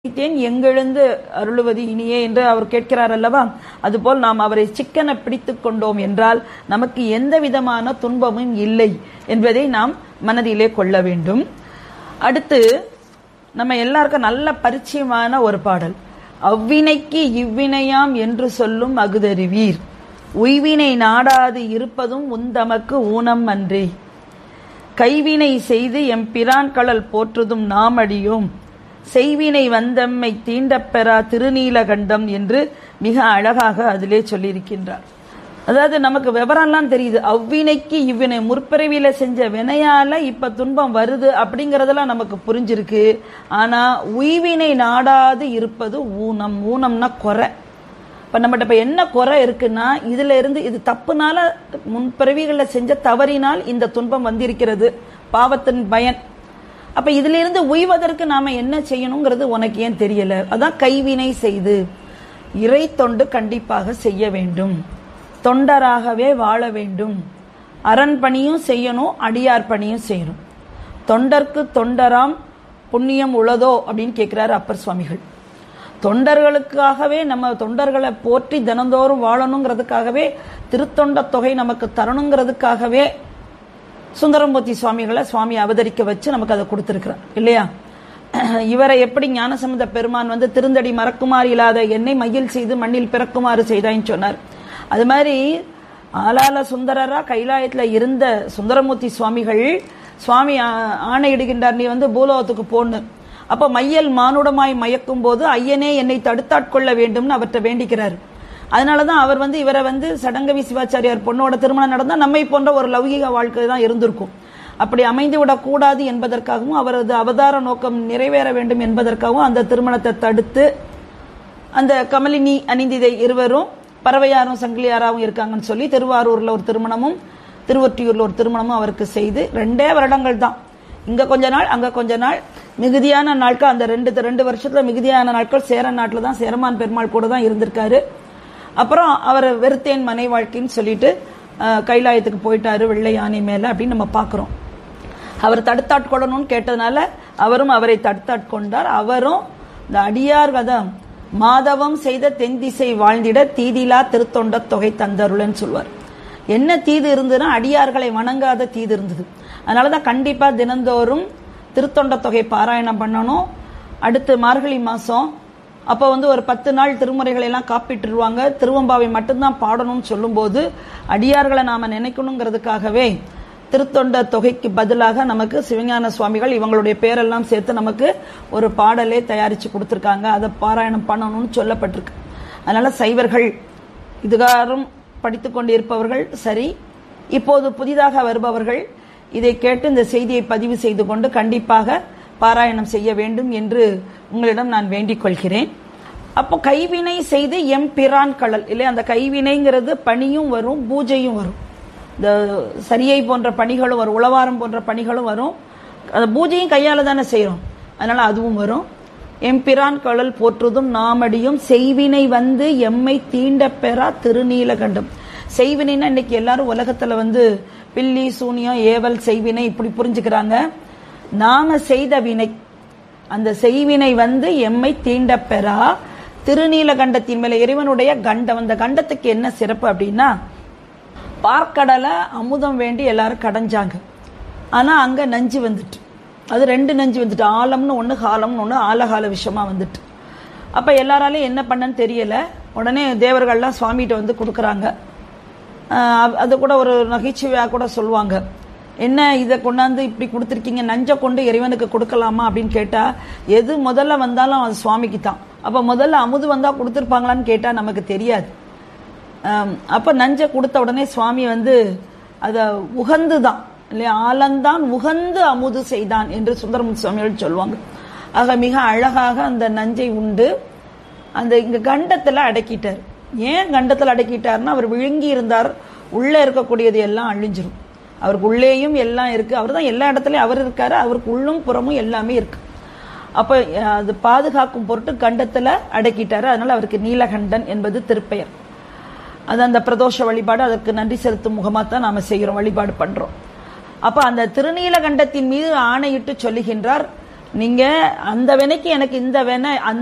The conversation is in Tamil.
பிடித்தேன் எங்கெழுந்து அருளுவது இனியே என்று அவர் கேட்கிறார் அல்லவா அதுபோல் நாம் அவரை சிக்கன பிடித்துக் கொண்டோம் என்றால் நமக்கு எந்த விதமான துன்பமும் இல்லை என்பதை நாம் மனதிலே கொள்ள வேண்டும் அடுத்து நம்ம எல்லாருக்கும் நல்ல பரிச்சயமான ஒரு பாடல் அவ்வினைக்கு இவ்வினையாம் என்று சொல்லும் அகுதறிவீர் உய்வினை நாடாது இருப்பதும் உந்தமக்கு ஊனம் அன்றே கைவினை செய்து எம் பிரான் கடல் போற்றுதும் நாம் அடியோம் செய்வினை வந்தம்மை தீண்டப் பெறா திருநீலகண்டம் என்று மிக அழகாக அதிலே சொல்லியிருக்கின்றார் அதாவது நமக்கு விவரம்லாம் தெரியுது அவ்வினைக்கு இவ்வினை முற்பிறவியில செஞ்ச வினையால இப்ப துன்பம் வருது அப்படிங்கறதெல்லாம் நமக்கு புரிஞ்சிருக்கு ஆனா உய்வினை நாடாது இருப்பது ஊனம் ஊனம்னா குறை இப்ப நம்மகிட்ட இப்ப என்ன குறை இருக்குன்னா இதுல இருந்து இது தப்புனால முன்பிறவிகளில் செஞ்ச தவறினால் இந்த துன்பம் வந்திருக்கிறது பாவத்தின் பயன் அப்ப இதுல இருந்து உய்வதற்கு நாம என்ன செய்யணுங்கிறது உனக்கு ஏன் தெரியல அதான் கைவினை செய்து இறை தொண்டு கண்டிப்பாக செய்ய வேண்டும் தொண்டராகவே வாழ வேண்டும் அரண் பணியும் செய்யணும் அடியார் பணியும் செய்யணும் தொண்டர்க்கு தொண்டராம் புண்ணியம் உளதோ அப்படின்னு கேட்கிறாரு அப்பர் சுவாமிகள் தொண்டர்களுக்காகவே நம்ம தொண்டர்களை போற்றி தினந்தோறும் வாழணுங்கிறதுக்காகவே திருத்தொண்ட தொகை நமக்கு தரணுங்கிறதுக்காகவே சுந்தரமூர்த்தி சுவாமிகளை சுவாமி அவதரிக்க வச்சு நமக்கு அதை கொடுத்திருக்கிறார் இல்லையா இவரை எப்படி ஞானசம்பந்த பெருமான் வந்து திருந்தடி மறக்குமாறு இல்லாத என்னை மயில் செய்து மண்ணில் பிறக்குமாறு செய்தாயின்னு சொன்னார் அது மாதிரி ஆலால சுந்தரரா கைலாயத்துல இருந்த சுந்தரமூர்த்தி சுவாமிகள் சுவாமி ஆணையிடுகின்றார் நீ வந்து பூலோகத்துக்கு போன்னு அப்ப மையல் மானுடமாய் மயக்கும் போது ஐயனே என்னை தடுத்தாட்கொள்ள வேண்டும்னு அவர்கிட்ட வேண்டிக்கிறார் அதனாலதான் அவர் வந்து இவரை வந்து சடங்கவி சிவாச்சாரியார் பொண்ணோட திருமணம் நடந்தா நம்மை போன்ற ஒரு லௌகிக வாழ்க்கை தான் இருந்திருக்கும் அப்படி அமைந்து விடக்கூடாது என்பதற்காகவும் அவரது அவதார நோக்கம் நிறைவேற வேண்டும் என்பதற்காகவும் அந்த திருமணத்தை தடுத்து அந்த கமலினி அணிந்திதை இருவரும் பறவையாரும் சங்கிலியாராவும் இருக்காங்கன்னு சொல்லி திருவாரூர்ல ஒரு திருமணமும் திருவொற்றியூர்ல ஒரு திருமணமும் அவருக்கு செய்து ரெண்டே வருடங்கள் தான் இங்க கொஞ்ச நாள் அங்க கொஞ்ச நாள் மிகுதியான நாட்கள் அந்த ரெண்டு ரெண்டு வருஷத்துல மிகுதியான நாட்கள் சேர நாட்டில் தான் சேரமான் பெருமாள் கூட தான் இருந்திருக்காரு அப்புறம் அவர் வெறுத்தேன் மனை வாழ்க்கைன்னு சொல்லிட்டு கைலாயத்துக்கு போயிட்டாரு வெள்ளை யானை மேல அப்படின்னு நம்ம பாக்குறோம் அவர் தடுத்தாட்கொள்ளணும்னு கேட்டதுனால அவரும் அவரை தடுத்தாட்கொண்டார் அவரும் இந்த அடியார் கதம் மாதவம் செய்த தென் திசை வாழ்ந்திட தீதிலா திருத்தொண்ட தொகை தந்தருளன்னு சொல்வார் என்ன தீது இருந்ததுன்னா அடியார்களை வணங்காத தீது இருந்தது அதனாலதான் கண்டிப்பா தினந்தோறும் திருத்தொண்ட தொகை பாராயணம் பண்ணணும் அடுத்து மார்கழி மாசம் அப்போ வந்து ஒரு பத்து நாள் திருமுறைகளை எல்லாம் காப்பிட்டுருவாங்க திருவம்பாவை மட்டும்தான் பாடணும்னு சொல்லும்போது அடியார்களை நாம நினைக்கணுங்கிறதுக்காகவே திருத்தொண்ட தொகைக்கு பதிலாக நமக்கு சிவஞான சுவாமிகள் இவங்களுடைய பேரெல்லாம் சேர்த்து நமக்கு ஒரு பாடலே தயாரிச்சு கொடுத்துருக்காங்க அதை பாராயணம் பண்ணணும்னு சொல்லப்பட்டிருக்கு அதனால சைவர்கள் இதுகாரும் படித்து கொண்டிருப்பவர்கள் சரி இப்போது புதிதாக வருபவர்கள் இதை கேட்டு இந்த செய்தியை பதிவு செய்து கொண்டு கண்டிப்பாக பாராயணம் செய்ய வேண்டும் என்று உங்களிடம் நான் வேண்டிக் கொள்கிறேன் அப்போ கைவினை செய்து எம் பிரான் கடல் இல்லை அந்த கைவினைங்கிறது பணியும் வரும் பூஜையும் வரும் இந்த சரியை போன்ற பணிகளும் வரும் உளவாரம் போன்ற பணிகளும் வரும் அந்த பூஜையும் கையால தானே செய்யறோம் அதனால அதுவும் வரும் எம்பிரான் கடல் போற்றுதும் நாமடியும் செய்வினை வந்து எம்மை தீண்ட பெறா திருநீலகண்டம் செய்வினைன்னா இன்னைக்கு எல்லாரும் உலகத்துல வந்து பில்லி சூனியம் ஏவல் செய்வினை இப்படி புரிஞ்சுக்கிறாங்க நாம செய்த வினை அந்த செய்வினை வந்து எம்மை தீண்ட பெறா திருநீலகண்டத்தின் மேல இறைவனுடைய கண்டம் அந்த கண்டத்துக்கு என்ன சிறப்பு அப்படின்னா பார்க்கடலை அமுதம் வேண்டி எல்லாரும் கடைஞ்சாங்க ஆனா அங்க நஞ்சு வந்துட்டு அது ரெண்டு நஞ்சு வந்துட்டு ஆழம்னு ஒண்ணு காலம்னு ஒண்ணு ஆலகால விஷயமா வந்துட்டு அப்ப எல்லாராலையும் என்ன பண்ணன்னு தெரியல உடனே தேவர்கள்லாம் சுவாமிகிட்ட வந்து கொடுக்குறாங்க அது கூட ஒரு நகைச்சுவையா கூட சொல்லுவாங்க என்ன இதை கொண்டாந்து இப்படி கொடுத்துருக்கீங்க நஞ்சை கொண்டு இறைவனுக்கு கொடுக்கலாமா அப்படின்னு கேட்டா எது முதல்ல வந்தாலும் அது சுவாமிக்கு தான் அப்ப முதல்ல அமுது வந்தா கொடுத்துருப்பாங்களான்னு கேட்டா நமக்கு தெரியாது அப்ப நஞ்சை கொடுத்த உடனே சுவாமி வந்து அத உகந்து தான் இல்லையா ஆலந்தான் உகந்து அமுது செய்தான் என்று சுந்தரமுத்து சுவாமிகள் சொல்லுவாங்க ஆக மிக அழகாக அந்த நஞ்சை உண்டு அந்த இங்க கண்டத்துல அடக்கிட்டார் ஏன் கண்டத்துல அடக்கிட்டார்னா அவர் விழுங்கி இருந்தார் உள்ள இருக்கக்கூடியது எல்லாம் அழிஞ்சிரும் அவருக்கு உள்ளேயும் எல்லாம் இருக்கு அவர் தான் எல்லா இடத்துலயும் அவர் இருக்காரு அவருக்கு உள்ளும் புறமும் எல்லாமே இருக்கு அப்ப அது பாதுகாக்கும் பொருட்டு கண்டத்துல அடக்கிட்டாரு அதனால அவருக்கு நீலகண்டன் என்பது திருப்பெயர் அது அந்த பிரதோஷ வழிபாடு அதற்கு நன்றி செலுத்தும் முகமா தான் நாம செய்கிறோம் வழிபாடு பண்றோம் அப்ப அந்த திருநீலகண்டத்தின் மீது ஆணையிட்டு சொல்லுகின்றார் நீங்க அந்த வினைக்கு எனக்கு இந்த வினை அந்த